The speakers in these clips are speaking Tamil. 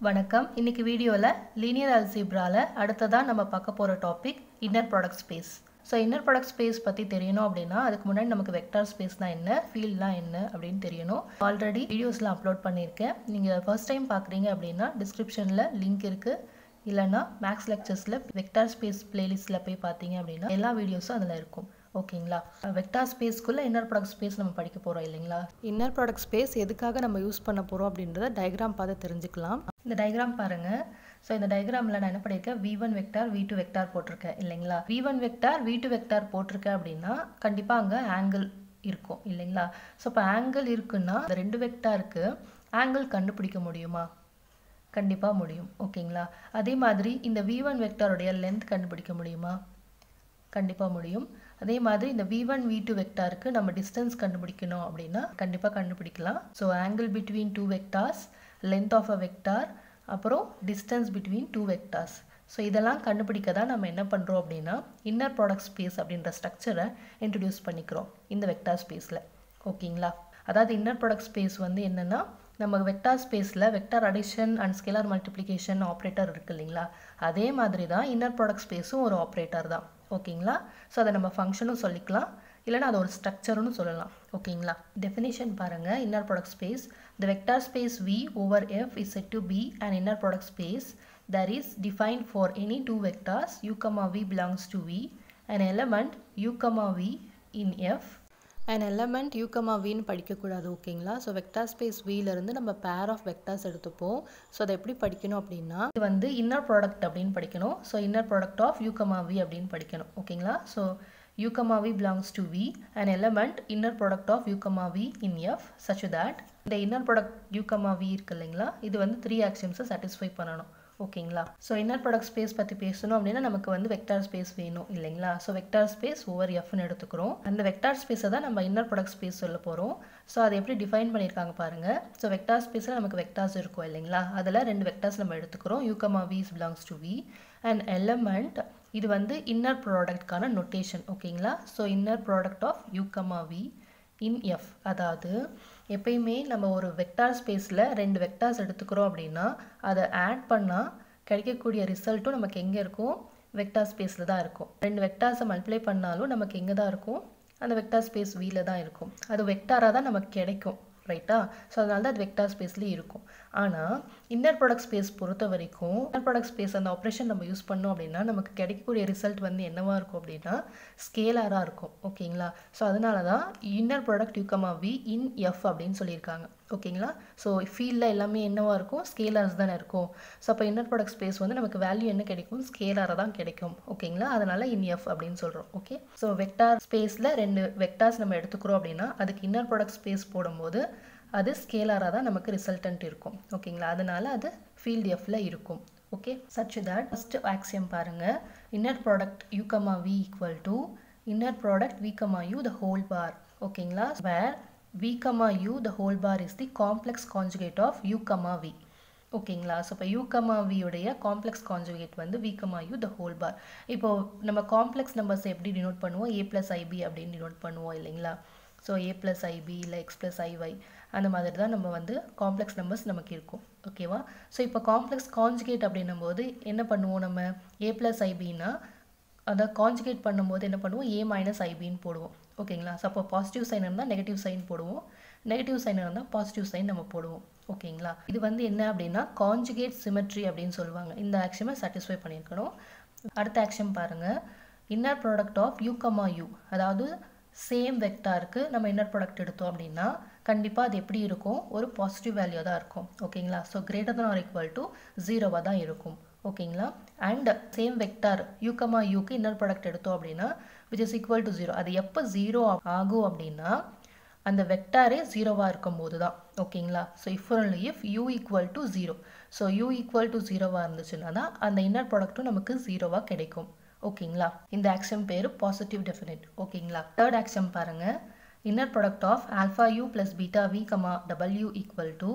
வணக்கம் இன்னைக்கு வீடியோவில் லீனியர் அல்ஜிப்ரால அடுத்ததாக நம்ம பார்க்க போகிற topic inner product space so inner product space பற்றி தெரியணும் அப்படின்னா அதுக்கு முன்னாடி நமக்கு வெக்டார் ஸ்பேஸ்னா என்ன ஃபீல்ட்லாம் என்ன அப்படின்னு தெரியணும் ஆல்ரெடி வீடியோஸ்லாம் அப்லோட் பண்ணியிருக்கேன் நீங்கள் ஃபர்ஸ்ட் டைம் பார்க்குறீங்க அப்படின்னா டிஸ்கிரிப்ஷனில் லிங்க் இருக்குது இல்லைன்னா மேக்ஸ் லெக்சர்ஸில் வெக்டார் ஸ்பேஸ் பிளேலிஸ்ட்டில் போய் பார்த்தீங்க அப்படின்னா எல்லா வீடியோஸும் அதில் இருக்கும் ஓகேங்களா வெக்டார் ஸ்பேஸ்க்குள்ளே இன்னர் ப்ராடக்ட் ஸ்பேஸ் நம்ம படிக்க போகிறோம் இல்லைங்களா இன்னர் ப்ராடக்ட் ஸ்பேஸ் எதுக்காக நம்ம யூஸ் பண்ண போகிறோம் அப்படின்றத டயக்ராம் பார்த்து தெரிஞ்சுக்கலாம் இந்த டயக்ராம் பாருங்கள் ஸோ இந்த டயக்ராமில் நான் என்ன பண்ணியிருக்கேன் V one vector V two vector போட்டிருக்கேன் இல்லைங்களா V one vector V two vector போட்டிருக்கேன் அப்படின்னா கண்டிப்பாக அங்கே ஆங்கிள் இருக்கும் இல்லைங்களா ஸோ இப்போ ஆங்கிள் இருக்குன்னா அந்த ரெண்டு வெக்டாருக்கு ஆங்கிள் கண்டுபிடிக்க முடியுமா கண்டிப்பாக முடியும் ஓகேங்களா அதே மாதிரி இந்த வி ஒன் வெக்டாருடைய லென்த் கண்டுபிடிக்க முடியுமா கண்டிப்பாக முடியும் அதே மாதிரி இந்த வி ஒன் வி டூ வெக்டாருக்கு நம்ம டிஸ்டன்ஸ் கண்டுபிடிக்கணும் அப்படின்னா கண்டிப்பாக கண்டுபிடிக்கலாம் so angle between two vectors length of a vector அப்புறம் distance between two vectors so இதெல்லாம் கண்டுபிடிக்க தான் நம்ம என்ன பண்ணுறோம் அப்படின்னா இன்னர் ப்ராடக்ட் ஸ்பேஸ் அப்படின்ற ஸ்ட்ரக்சரை இன்ட்ரடியூஸ் பண்ணிக்கிறோம் இந்த வெக்டார் ஸ்பேஸில் ஓகேங்களா அதாவது இன்னர் ப்ராடக்ட் ஸ்பேஸ் வந்து என்னென்னா நம்ம வெக்டார் ஸ்பேஸில் vector addition and scalar multiplication operator இருக்குது இல்லைங்களா அதே மாதிரி தான் இன்னர் ப்ராடக்ட் ஸ்பேஸும் ஒரு ஆப்ரேட்டர் தான் ஓகேங்களா ஸோ அதை நம்ம ஃபங்க்ஷனும் சொல்லிக்கலாம் இல்லைனா அது ஒரு ஸ்ட்ரக்சர்னு சொல்லலாம் ஓகேங்களா டெஃபினேஷன் பாருங்கள் inner product space the vector space V over F is said to be and inner product space that is defined for any two vectors u comma v belongs to v an element u comma v in f an element u comma vன்னு படிக்கக்கூடாது ஓகேங்களா ஸோ வெக்டார் ஸ்பேஸ் விலேருந்து நம்ம பேர் ஆஃப் வெக்டார்ஸ் எடுத்துப்போம் ஸோ அதை எப்படி படிக்கணும் அப்படின்னா இது வந்து இன்னர் ப்ராடக்ட் அப்படின்னு படிக்கணும் so inner product of U comma V அப்படின்னு படிக்கணும் ஓகேங்களா so u comma v belongs to v an element inner product of u comma v in f such that இந்த inner product u comma v இருக்கு இல்லைங்களா இது வந்து த்ரீ ஆக்ஷன்ஸை சாட்டிஸ்ஃபை பண்ணணும் ஓகேங்களா ஸோ இன்னர் ப்ராடக்ட் ஸ்பேஸ் பற்றி பேசணும் அப்படின்னா நமக்கு வந்து வெக்டார் ஸ்பேஸ் வேணும் இல்லைங்களா ஸோ வெக்டார் ஸ்பேஸ் ஓவர் எஃப்னு எடுத்துக்கிறோம் அந்த வெக்டார் ஸ்பேஸை தான் நம்ம இன்னர் ப்ராடக்ட் ஸ்பேஸ் சொல்ல போகிறோம் ஸோ அதை எப்படி டிஃபைன் பண்ணியிருக்காங்க பாருங்கள் ஸோ வெக்டார் ஸ்பேஸில் நமக்கு வெக்டார்ஸ் இருக்கும் இல்லைங்களா அதில் ரெண்டு வெக்டார்ஸ் நம்ம எடுத்துக்கிறோம் U comma V is belongs to V and element இது வந்து இன்னர் ப்ராடக்ட்கான நொட்டேஷன் ஓகேங்களா so inner product of U comma V in F அதாவது எப்பயுமே நம்ம ஒரு வெக்டார் ஸ்பேஸில் ரெண்டு வெக்டார்ஸ் எடுத்துக்கிறோம் அப்படின்னா அதை ஆட் பண்ணால் கிடைக்கக்கூடிய ரிசல்ட்டும் நமக்கு எங்கே இருக்கும் வெக்டார் ஸ்பேஸில் தான் இருக்கும் ரெண்டு வெக்டார்ஸை மல்டிப்ளை பண்ணாலும் நமக்கு எங்கே தான் இருக்கும் அந்த வெக்டார் ஸ்பேஸ் வீல தான் இருக்கும் அது வெக்டாராக தான் நமக்கு கிடைக்கும் ரைட்டா ஸோ அதனால தான் அது வெக்டார் ஸ்பேஸ்லேயே இருக்கும் ஆனால் இன்னர் ப்ராடக்ட் ஸ்பேஸ் பொறுத்த வரைக்கும் இன்னர் ப்ராடக்ட் ஸ்பேஸ் அந்த ஆப்ரேஷன் நம்ம யூஸ் பண்ணோம் அப்படின்னா நமக்கு கிடைக்கக்கூடிய ரிசல்ட் வந்து என்னவாக இருக்கும் அப்படின்னா ஸ்கேலாராக இருக்கும் ஓகேங்களா ஸோ அதனால தான் inner product U comma V in F அப்படின்னு சொல்லியிருக்காங்க ஓகேங்களா ஸோ ஃபீல்டில் எல்லாமே என்னவாக இருக்கும் ஸ்கேலார்ஸ் தானே இருக்கும் ஸோ அப்போ இன்னர் ப்ராடக்ட் ஸ்பேஸ் வந்து நமக்கு வேல்யூ என்ன கிடைக்கும் ஸ்கேலாராக தான் கிடைக்கும் ஓகேங்களா அதனால் இன் எஃப் அப்படின்னு சொல்கிறோம் ஓகே ஸோ வெக்டார் ஸ்பேஸில் ரெண்டு வெக்டார்ஸ் நம்ம எடுத்துக்கிறோம் அப்படின்னா அதுக்கு இன்னர் ப்ராடக்ட் ஸ்பேஸ் போடும்போது அது ஸ்கேலாராக தான் நமக்கு ரிசல்டன்ட் இருக்கும் ஓகேங்களா அதனால அது ஃபீல்ட் எஃப்ல இருக்கும் okay such that first axiom பாருங்கள் inner product you comma V equal to inner product we comma you the whole bar ஓகேங்களா where v comma u the whole bar is the complex conjugate of u comma v ஓகேங்களா ஸோ இப்போ யூ கமா வியுடைய காம்ப்ளெக்ஸ் கான்ஜுகேட் வந்து V comma you the whole bar இப்போ நம்ம காம்ப்ளெக்ஸ் நம்பர்ஸ் எப்படி டினோட் பண்ணுவோம் ஏ ப்ளஸ் ஐபி அப்படின்னு டினோட் பண்ணுவோம் இல்லைங்களா ஸோ ஏ ப்ளஸ் ஐபி இல்லை எக்ஸ் ப்ளஸ் ஐஒய் அந்த மாதிரி தான் நம்ம வந்து காம்ப்ளெக்ஸ் நம்பர்ஸ் நமக்கு இருக்கும் ஓகேவா ஸோ இப்போ காம்ப்ளெக்ஸ் கான்ஜுகேட் அப்படின்னும் போது என்ன பண்ணுவோம் நம்ம ஏ ப்ளஸ் ஐபின்னா அதை கான்ஜுகேட் பண்ணும்போது என்ன பண்ணுவோம் ஏ மைனஸ் ஐபின்னு போடுவோம் ஓகேங்களா ஸோ அப்போ பாசிட்டிவ் சைன் இருந்தால் நெகட்டிவ் சைன் போடுவோம் நெகட்டிவ் சைன் இருந்தால் பாசிட்டிவ் சைன் நம்ம போடுவோம் ஓகேங்களா இது வந்து என்ன அப்படின்னா கான்ஜுகேட் சிமெட்ரி அப்படின்னு சொல்லுவாங்க இந்த ஆக்ஷனை சாட்டிஸ்ஃபை பண்ணியிருக்கணும் அடுத்த ஆக்ஷன் பாருங்கள் inner product of U comma U அதாவது சேம் வெக்டாருக்கு நம்ம இன்னர் ப்ராடக்ட் எடுத்தோம் அப்படின்னா கண்டிப்பாக அது எப்படி இருக்கும் ஒரு பாசிட்டிவ் வேல்யூ தான் இருக்கும் ஓகேங்களா so greater than or equal to ஜீரோவாக தான் இருக்கும் ஓகேங்களா அண்ட் சேம் வெக்டார் யூகமா யூக்கு இன்னர் ப்ராடக்ட் எடுத்தோம் அப்படின்னா which is equal to zero அது எப்போ ஜீரோ ஆகும் அப்படின்னா அந்த வெக்டாரே ஜீரோவாக இருக்கும் போது தான் ஓகேங்களா so if only if U equal to zero so U equal to ஜீரோவாக இருந்துச்சுன்னா தான் அந்த இன்னர் ப்ராடக்ட்டும் நமக்கு ஜீரோவாக கிடைக்கும் ஓகேங்களா இந்த ஆக்ஷன் பேர் பாசிட்டிவ் டெஃபினட் ஓகேங்களா தேர்ட் ஆக்ஷன் பாருங்கள் inner product of alpha U plus beta V comma W equal to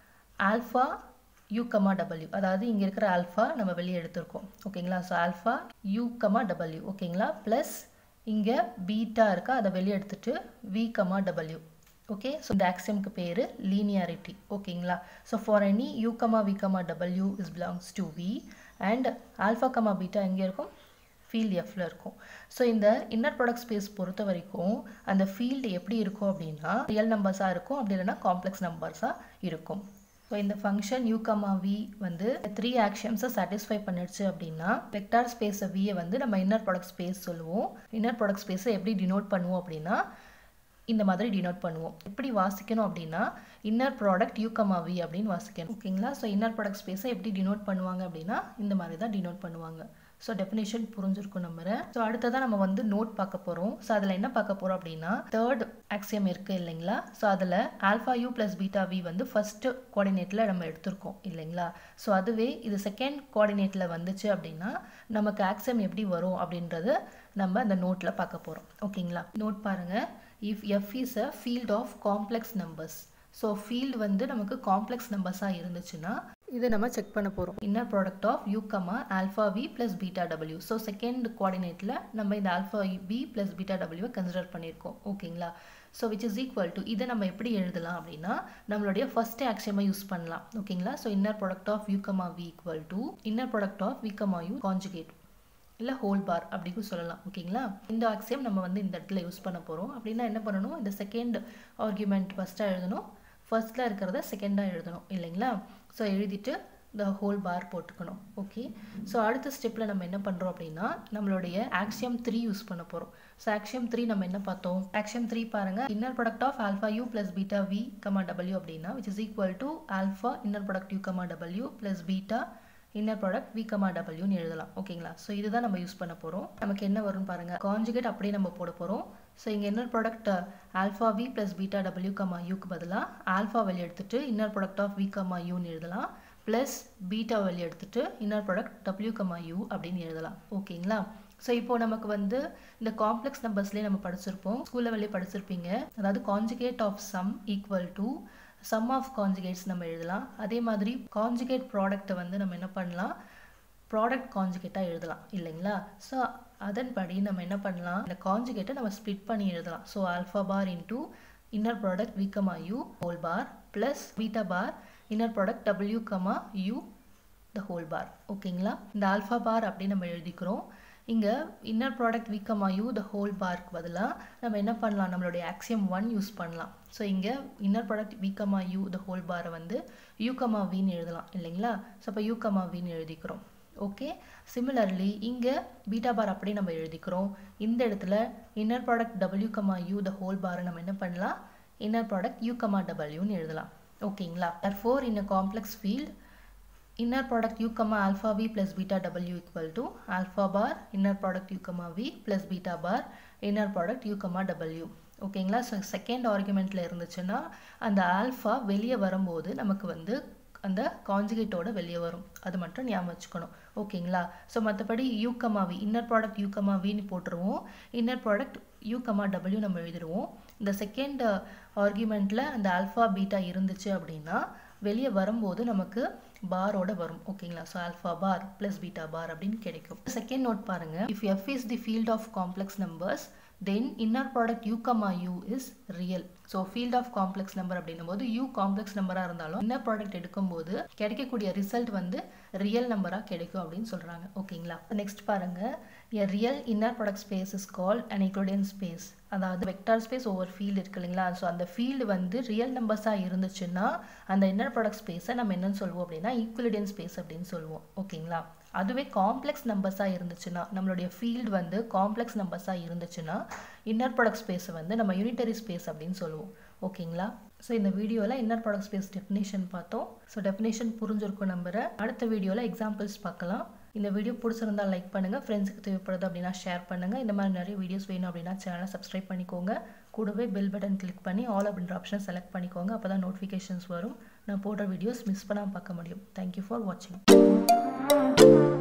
alpha U comma W அதாவது இங்கே இருக்கிற ஆல்ஃபா நம்ம வெளியே எடுத்திருக்கோம் ஓகேங்களா so alpha U comma W ஓகேங்களா ப்ளஸ் இங்கே பீட்டா இருக்கா அதை வெளியே எடுத்துட்டு V comma W okay so இந்த ஆக்சியம்க்கு பேர் லீனியாரிட்டி ஓகேங்களா so for any U comma V comma W is belongs to V and alpha comma beta எங்கே இருக்கும் ஃபீல்டு எஃப்ல இருக்கும் ஸோ இந்த இன்னர் ப்ராடக்ட் ஸ்பேஸ் பொறுத்த வரைக்கும் அந்த ஃபீல்டு எப்படி இருக்கும் அப்படின்னா ரியல் நம்பர்ஸாக இருக்கும் அப்படி இல்லைன்னா காம்ப்ளெக்ஸ் நம்பர்ஸாக இருக்கும் ஸோ இந்த ஃபங்க்ஷன் யூ கமா வி வந்து த்ரீ ஆக்ஷன்ஸை சாட்டிஸ்ஃபை பண்ணிடுச்சு அப்படின்னா வெக்டார் ஸ்பேஸை வியை வந்து நம்ம இன்னர் ப்ராடக்ட் ஸ்பேஸ் சொல்லுவோம் இன்னர் ப்ராடக்ட் ஸ்பேஸை எப்படி டினோட் பண்ணுவோம் அப்படின்னா இந்த மாதிரி டினோட் பண்ணுவோம் எப்படி வாசிக்கணும் அப்படின்னா inner product you comma V அப்படின்னு வாசிக்கணும் ஓகேங்களா ஸோ இன்னர் ப்ராடக்ட் ஸ்பேஸை எப்படி டினோட் பண்ணுவாங்க அப்படின்னா இந்த மாதிரி தான் டினோட் பண்ணுவாங்க ஸோ டெஃபினேஷன் புரிஞ்சிருக்கும் நம்புறேன் ஸோ அடுத்ததான் நம்ம வந்து நோட் பார்க்க போகிறோம் ஸோ அதில் என்ன பார்க்க போகிறோம் அப்படின்னா தேர்ட் ஆக்சியம் இருக்குது இல்லைங்களா ஸோ அதில் alpha U plus beta V வந்து ஃபஸ்ட்டு கோஆர்டினேட்டில் நம்ம எடுத்திருக்கோம் இல்லைங்களா ஸோ அதுவே இது செகண்ட் கோஆர்டினேட்டில் வந்துச்சு அப்படின்னா நமக்கு ஆக்சியம் எப்படி வரும் அப்படின்றது நம்ம அந்த நோட்டில் பார்க்க போகிறோம் ஓகேங்களா நோட் பாருங்கள் if F is a field of complex numbers so field வந்து நமக்கு காம்ப்ளெக்ஸ் நம்பர்ஸாக இருந்துச்சுன்னா இதை நம்ம செக் பண்ண போகிறோம் inner product of U comma alpha V plus beta W so second கோஆர்டினேட்டில் நம்ம இந்த ஆல்ஃபா வி ப்ளஸ் பீட்டா டபிள்யூவை கன்சிடர் பண்ணியிருக்கோம் ஓகேங்களா so which is equal to இதை நம்ம எப்படி எழுதலாம் அப்படின்னா நம்மளுடைய ஃபர்ஸ்ட் ஆக்ஷியமை யூஸ் பண்ணலாம் ஓகேங்களா so inner product of U comma V equal to inner product of V comma U conjugate இல்லை ஹோல் பார் அப்படின்னு சொல்லலாம் ஓகேங்களா இந்த ஆக்சியம் நம்ம வந்து இந்த இடத்துல யூஸ் பண்ண போகிறோம் அப்படின்னா என்ன பண்ணணும் இந்த செகண்ட் ஆர்குமெண்ட் ஃபஸ்ட்டாக எழுதணும் ஃபர்ஸ்ட்டில் இருக்கிறத செகண்டாக எழுதணும் இல்லைங்களா ஸோ எழுதிட்டு இந்த ஹோல் பார் போட்டுக்கணும் ஓகே ஸோ அடுத்த ஸ்டெப்பில் நம்ம என்ன பண்ணுறோம் அப்படின்னா நம்மளுடைய ஆக்சியம் த்ரீ யூஸ் பண்ண போகிறோம் ஸோ ஆக்சியம் த்ரீ நம்ம என்ன பார்த்தோம் ஆக்சியம் த்ரீ பாருங்கள் inner product of alpha U plus beta V comma W அப்படின்னா which is equal to alpha inner product you comma W plus beta inner product we comma டபிள்யூன்னு எழுதலாம் ஓகேங்களா ஸோ இதுதான் நம்ம யூஸ் பண்ண போகிறோம் நமக்கு என்ன வரும்னு பாருங்கள் கான்ஜுகேட் அப்படியே நம்ம போட போகிறோம் ஸோ இங்கே inner product alpha V plus beta W comma யூக்கு பதிலாக ஆல்ஃபா வெளியே எடுத்துட்டு inner product of V comma யூன்னு எழுதலாம் ப்ளஸ் பீட்டா வெளியே எடுத்துட்டு inner product W comma U அப்படின்னு எழுதலாம் ஓகேங்களா ஸோ இப்போ நமக்கு வந்து இந்த காம்ப்ளெக்ஸ் நம்பர்ஸ்லேயே நம்ம படிச்சிருப்போம் ஸ்கூல் லெவல்லே படிச்சிருப்பீங்க அதாவது conjugate of sum equal to sum of conjugates நம்ம எழுதலாம் அதே மாதிரி கான்ஜுகேட் ப்ராடக்ட்டை வந்து நம்ம என்ன பண்ணலாம் ப்ராடக்ட் கான்ஜுகேட்டாக எழுதலாம் இல்லைங்களா ஸோ அதன்படி நம்ம என்ன பண்ணலாம் இந்த கான்ஜுகேட்டை நம்ம ஸ்ப்ளிட் பண்ணி எழுதலாம் so alpha bar into inner product we comma u whole bar plus beta bar inner product W comma you the whole bar ஓகேங்களா இந்த ஆல்ஃபா பார் அப்படி நம்ம எழுதிக்கிறோம் இங்கே inner product we comma you the whole பார்க்கு பதிலாக நம்ம என்ன பண்ணலாம் நம்மளுடைய ஆக்சியம் ஒன் யூஸ் பண்ணலாம் ஸோ இங்கே inner product we comma you the whole பாரை வந்து யூ கமா வின்னு எழுதலாம் இல்லைங்களா ஸோ அப்போ யூ கமா வின்னு எழுதிக்கிறோம் ஓகே சிமிலர்லி இங்கே பீட்டா பார் அப்படியே நம்ம எழுதிக்கிறோம் இந்த இடத்துல inner product W comma you the whole பாரை நம்ம என்ன பண்ணலாம் இன்னர் ப்ராடக்ட் யூ கமா டபிள்யூன்னு எழுதலாம் ஓகேங்களா for in a complex field inner product u comma alpha v plus beta w equal to alpha bar inner product u comma v plus beta bar inner product u comma w ஓகேங்களா ஸோ செகண்ட் ஆர்குமெண்ட்டில் இருந்துச்சுன்னா அந்த ஆல்ஃபா வெளியே வரும்போது நமக்கு வந்து அந்த கான்ஜுகேட்டோட வெளியே வரும் அது மட்டும் ஞாபகம் வச்சுக்கணும் ஓகேங்களா ஸோ மற்றபடி u comma v inner product you comma வின்னு போட்டுருவோம் இன்னர் ப்ராடக்ட் யூ கமா டபிள்யூ நம்ம எழுதிடுவோம் இந்த செகண்ட் ஆர்குமெண்ட்டில் அந்த ஆல்ஃபா பீட்டா இருந்துச்சு அப்படின்னா வெளியே வரும்போது நமக்கு பாரோட வரும் ஓகேங்களா so alpha bar plus beta bar அப்படின்னு கிடைக்கும் செகண்ட் நோட் பாருங்க if F is the field of complex numbers then inner product you comma u is real so field of complex number அப்படின்னும் போது யூ காம்ப்ளெக்ஸ் நம்பராக இருந்தாலும் இன்னர் ப்ராடக்ட் எடுக்கும்போது கிடைக்கக்கூடிய ரிசல்ட் வந்து ரியல் நம்பராக கிடைக்கும் அப்படின்னு சொல்கிறாங்க ஓகேங்களா நெக்ஸ்ட் பாருங்க a real inner product space is called an Euclidean space அதாவது வெக்டார் ஸ்பேஸ் ஒவ்வொரு ஃபீல்டு இருக்கு இல்லைங்களா ஸோ அந்த ஃபீல்டு வந்து ரியல் நம்பர்ஸாக இருந்துச்சுன்னா அந்த இன்னர் ப்ராடக்ட் ஸ்பேஸை நம்ம என்னன்னு சொல்லுவோம் அப்படின்னா ஈக்குவலிடியன் ஸ்பேஸ் அப்படின்னு சொல்லுவோம் ஓகேங்களா அதுவே காம்ப்ளெக்ஸ் நம்பர்ஸாக இருந்துச்சுன்னா நம்மளுடைய ஃபீல்டு வந்து காம்ப்ளெக்ஸ் நம்பர்ஸாக இருந்துச்சுன்னா இன்னர் ப்ராடக்ட் ஸ்பேஸை வந்து நம்ம யூனிட்டரி ஸ்பேஸ் அப்படின்னு சொல்லுவோம் ஓகேங்களா ஸோ இந்த வீடியோவில் இன்னர் ப்ராடக்ட் ஸ்பேஸ் டெஃபினேஷன் பார்த்தோம் ஸோ டெஃபினேஷன் புரிஞ்சிருக்கும் நம்புறேன் அடுத்த வீடியோவில் எக்ஸாம்பிள்ஸ் பார்க்கலாம் இந்த வீடியோ பிடிச்சிருந்தா லைக் பண்ணுங்கள் ஃப்ரெண்ட்ஸுக்கு தேவைப்படுது அப்படின்னா ஷேர் பண்ணுங்கள் இந்த மாதிரி நிறைய வீடியோஸ் வேணும் அப்படின்னா சேனலை சப்ஸ்கிரைப் பண்ணிக்கோங்க கூடவே பெல் பட்டன் கிளிக் பண்ணி ஆல் அப்படின்ற ஆப்ஷனை செலக்ட் பண்ணிக்கோங்க அப்போ தான் நோட்டிஃபிகேஷன்ஸ் வரும் நான் போடுற வீடியோஸ் மிஸ் பண்ணாமல் பார்க்க முடியும் தேங்க்யூ ஃபார் வாட்சிங்